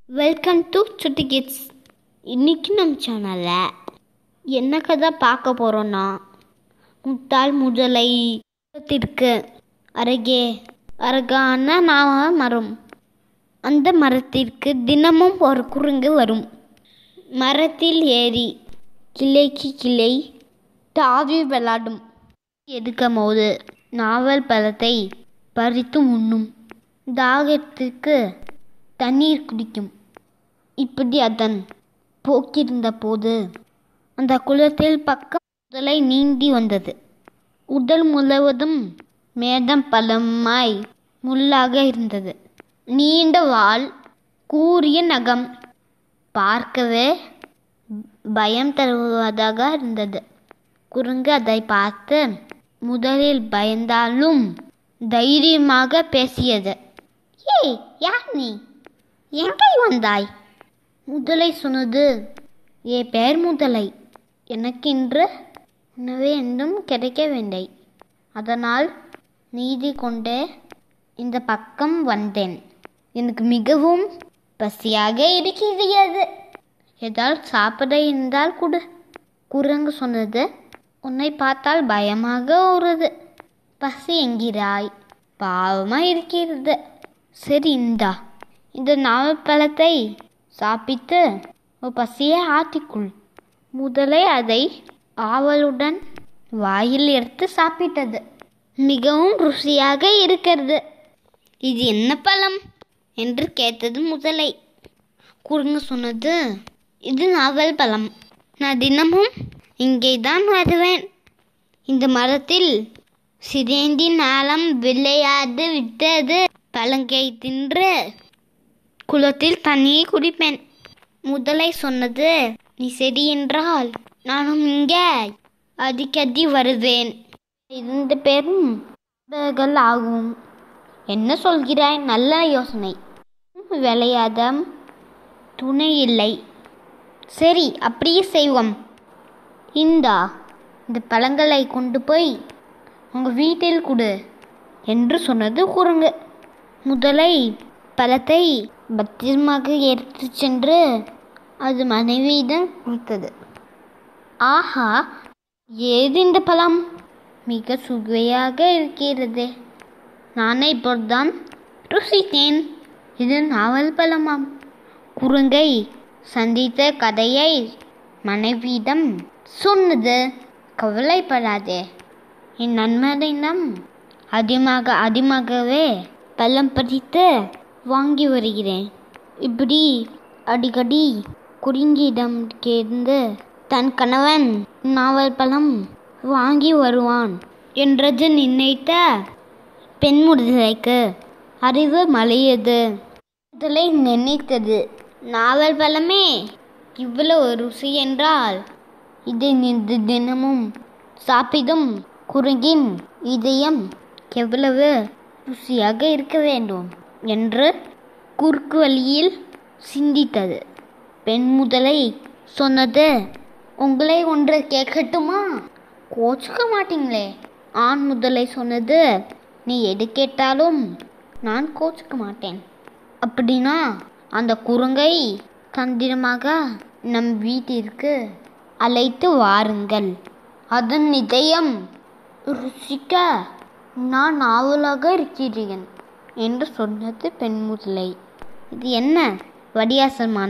welcome to சுட்டி kids இன்னைக்கு நம்ம சேனலில் என்ன கதை பார்க்க போகிறோன்னா முட்டாள் முதலை மரத்திற்கு அருகே அருகான நாம மரம் அந்த மரத்திற்கு தினமும் ஒரு குரங்கு வரும் மரத்தில் ஏறி கிளைக்கு கிளை தாவி விளாடும் எடுக்கும் போது நாவல் பழத்தை பறித்து உண்ணும் தாகத்துக்கு தண்ணீர் குடிக்கும் இப்படி அதன் போக்கிருந்த போது அந்த குளத்தில் பக்கம் முதலை நீந்தி வந்தது உடல் முழுவதும் மேதம் பலமாய் முள்ளாக இருந்தது நீண்ட வால் கூரிய நகம் பார்க்கவே பயம் தருவதாக இருந்தது குரங்கு அதை பார்த்து முதலில் பயந்தாலும் தைரியமாக பேசியது ஏய் யார் நீ எங்கே வந்தாய் முதலை சொன்னது ஏ பேர் முதலை எனக்கு இன்று உணவு என்றும் கிடைக்க வேண்டை அதனால் நீதி கொண்டே இந்த பக்கம் வந்தேன் எனக்கு மிகவும் பசியாக இருக்கிறது ஏதாவது சாப்பிட இருந்தால் கொடு குரங்கு சொன்னது உன்னை பார்த்தால் பயமாக வருது பசி என்கிறாய் பாவமாக இருக்கிறது சரி இந்தா இந்த நாவப்பழத்தை சாப்பிட்டு உன் பசியை ஆத்திக்குள் முதலை அதை ஆவலுடன் வாயில் எடுத்து சாப்பிட்டது மிகவும் ருசியாக இருக்கிறது இது என்ன பழம் என்று கேட்டது முதலை குரங்கு சொன்னது இது நாவல் பழம் நான் தினமும் இங்கே தான் வருவேன் இந்த மரத்தில் சிதைந்தி நாளம் விளையாடு விட்டது பழங்கை தின்று குளத்தில் தண்ணியை குடிப்பேன் முதலை சொன்னது நீ சரி என்றால் நானும் இங்கே அடிக்கடி வருவேன் இரண்டு பேரும் நண்பர்கள் ஆகும் என்ன சொல்கிறாய் நல்ல யோசனை விளையாத துணை இல்லை சரி அப்படியே செய்வோம் இந்தா இந்த பழங்களை கொண்டு போய் உங்கள் வீட்டில் கொடு என்று சொன்னது குரங்கு முதலை பழத்தை பத்திரமாக எடுத்து சென்று அது மனைவியிடம் கொடுத்தது ஆஹா ஏது இந்த பழம் மிக சுவையாக இருக்கிறது நானே இப்போதுதான் ருசித்தேன் இது நாவல் பழமாம் குரங்கை சந்தித்த கதையை மனைவியிடம் சொன்னது கவலைப்படாதே என் நண்பரிடம் அதிகமாக அதிகமாகவே பழம் பறித்து வாங்கி வருகிறேன் இப்படி அடிக்கடி குறுங்கியிடம் கேந்து தன் கணவன் நாவல் பழம் வாங்கி வருவான் என்றது நினைத்த பெண் முதலைக்கு அறிவு மலையது முதலை நினைத்தது நாவல் பழமே இவ்வளவு ருசி என்றால் இதை நின்று தினமும் சாப்பிடும் குறுங்கின் இதயம் எவ்வளவு ருசியாக இருக்க வேண்டும் என்று குறுக்கு வழியில் சிந்தித்தது பெண் முதலை சொன்னது உங்களை ஒன்று கேட்கட்டுமா கோச்சுக்க மாட்டீங்களே ஆண் முதலை சொன்னது நீ எது கேட்டாலும் நான் கோச்சுக்க மாட்டேன் அப்படின்னா அந்த குரங்கை தந்திரமாக நம் வீட்டிற்கு அழைத்து வாருங்கள் அதன் இதயம் ருசிக்க நான் ஆவலாக இருக்கிறேன் என்று சொன்னது பெண் முதலை இது என்ன வடியாசமான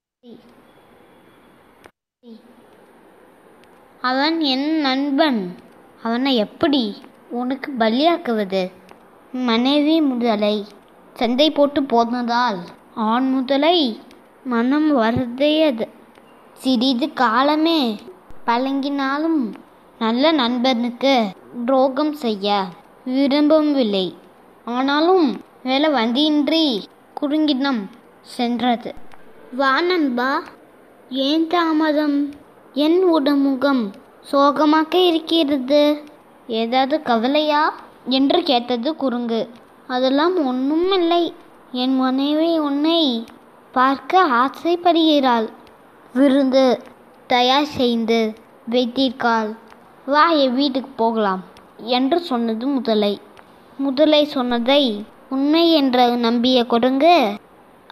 அவன் என் நண்பன் அவனை எப்படி உனக்கு பலியாக்குவது மனைவி முதலை சண்டை போட்டு போனதால் ஆண் முதலை மனம் வருதையது சிறிது காலமே பழங்கினாலும் நல்ல நண்பனுக்கு துரோகம் செய்ய விரும்பவில்லை ஆனாலும் வேலை வந்தியின்றி குறுங்கிடம் சென்றது வா நண்பா ஏன் தாமதம் என் உடமுகம் சோகமாக இருக்கிறது ஏதாவது கவலையா என்று கேட்டது குறுங்கு அதெல்லாம் ஒன்றும் இல்லை என் மனைவி உன்னை பார்க்க ஆசைப்படுகிறாள் விருந்து தயார் செய்து வைத்திருக்காள் வா என் வீட்டுக்கு போகலாம் என்று சொன்னது முதலை முதலை சொன்னதை உண்மை என்று நம்பிய குரங்கு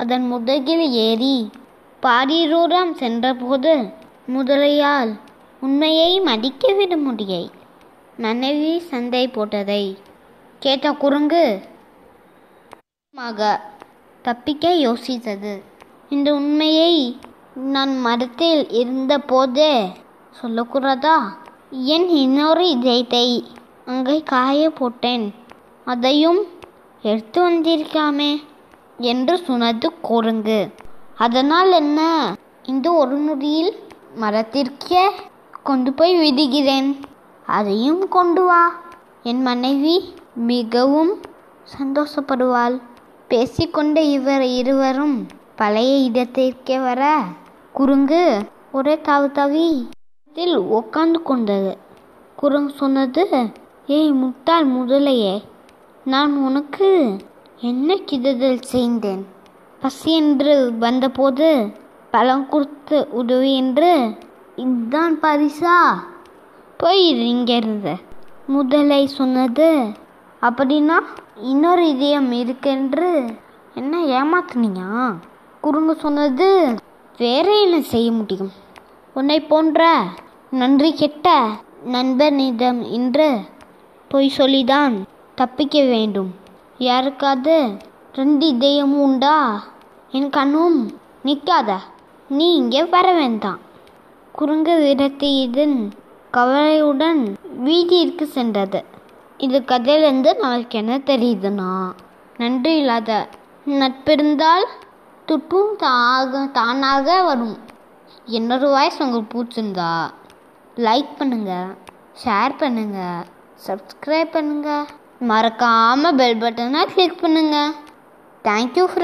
அதன் முதுகில் ஏறி பாரிரூரம் சென்றபோது முதலையால் உண்மையை மதிக்க விட முடியை மனைவி சண்டை போட்டதை கேட்ட குரங்கு மாக தப்பிக்க யோசித்தது இந்த உண்மையை நான் மரத்தில் இருந்த போதே சொல்லக்கூடாதா என் இன்னொரு இதயத்தை அங்கே காய போட்டேன் அதையும் எடுத்து வந்திருக்காமே என்று சொன்னது குரங்கு அதனால் என்ன இந்த ஒரு நொடியில் மரத்திற்கே கொண்டு போய் விடுகிறேன் அதையும் கொண்டு வா என் மனைவி மிகவும் சந்தோஷப்படுவாள் பேசிக்கொண்ட இவர் இருவரும் பழைய இடத்திற்கே வர குரங்கு ஒரே தாவு தாவி உட்கார்ந்து கொண்டது குரங்கு சொன்னது ஏய் முட்டாள் முதலையே நான் உனக்கு என்ன கிடுதல் செய்தேன் பசி என்று வந்தபோது பழம் கொடுத்து உதவி என்று இதுதான் பரிசா போய் இங்கிருந்து முதலை சொன்னது அப்படின்னா இன்னொரு இதயம் இருக்கென்று என்ன ஏமாத்துனீங்க குறுங்கு சொன்னது வேற என்ன செய்ய முடியும் உன்னை போன்ற நன்றி கெட்ட நண்பனிடம் இன்று பொய் சொல்லிதான் தப்பிக்க வேண்டும் யாருக்காவது ரெண்டு இதயமும் உண்டா என் கண்ணும் நிற்காத நீ இங்கே வர வேண்டாம் குரங்கு விரட்டியதன் கவலையுடன் வீட்டிற்கு சென்றது இது கதையிலேருந்து நமக்கு என்ன தெரியுதுன்னா நன்றி இல்லாத நட்பிருந்தால் துட்டும் தாக தானாக வரும் என்னோட வாய்ஸ் உங்களுக்கு பிடிச்சிருந்தா லைக் பண்ணுங்கள் ஷேர் பண்ணுங்கள் சப்ஸ்கிரைப் பண்ணுங்கள் மறக்காமல் பெல் பட்டனை கிளிக் பண்ணுங்கள் தேங்க்யூ